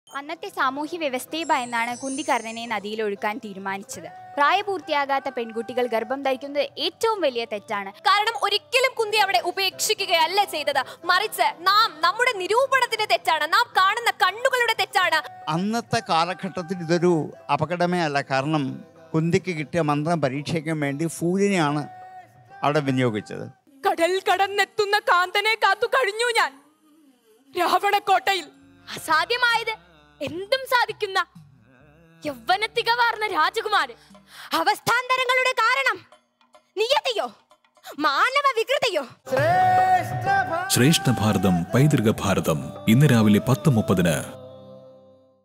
അന്നത്തെ സാമൂഹ്യ വ്യവസ്ഥയെ ഭയന്നാണ് കുന്തികർണനെ നദിയിൽ ഒഴുക്കാൻ തീരുമാനിച്ചത് പ്രായപൂർത്തിയാകാത്ത പെൺകുട്ടികൾ ഗർഭം ധരിക്കുന്നത് ഏറ്റവും വലിയ തെറ്റാണ് കാരണം ഒരിക്കലും കുന്തി അവിടെ ഉപേക്ഷിക്കുകയല്ല ചെയ്തത് മറിച്ച് നാം നമ്മുടെ നിരൂപണത്തിന്റെ തെറ്റാണ് നാം കാണുന്ന കണ്ണുകളുടെ തെറ്റാണ് അന്നത്തെ കാലഘട്ടത്തിൽ ഇതൊരു അപകടമേ അല്ല കാരണം കുന്തിക്ക് കിട്ടിയ മന്ത്രം പരീക്ഷിക്കാൻ വേണ്ടി ഫൂലിനെയാണ് അവിടെ വിനിയോഗിച്ചത് കടൽ കടന്നെത്തുന്ന കാന്തനെ കാത്തു കഴിഞ്ഞു ഞാൻ രാവണക്കോട്ടയിൽ അസാധ്യമായത് എന്തും സാധിക്കുന്ന യൗവന തികവാർന്ന രാജകുമാരൻ അവസ്ഥാന്തരങ്ങളുടെ കാരണം നിയതിയോ മാനവ വികൃതിയോ ശ്രേഷ്ഠ ഭാരതം പൈതൃക ഭാരതം ഇന്ന് രാവിലെ പത്ത് മുപ്പതിന്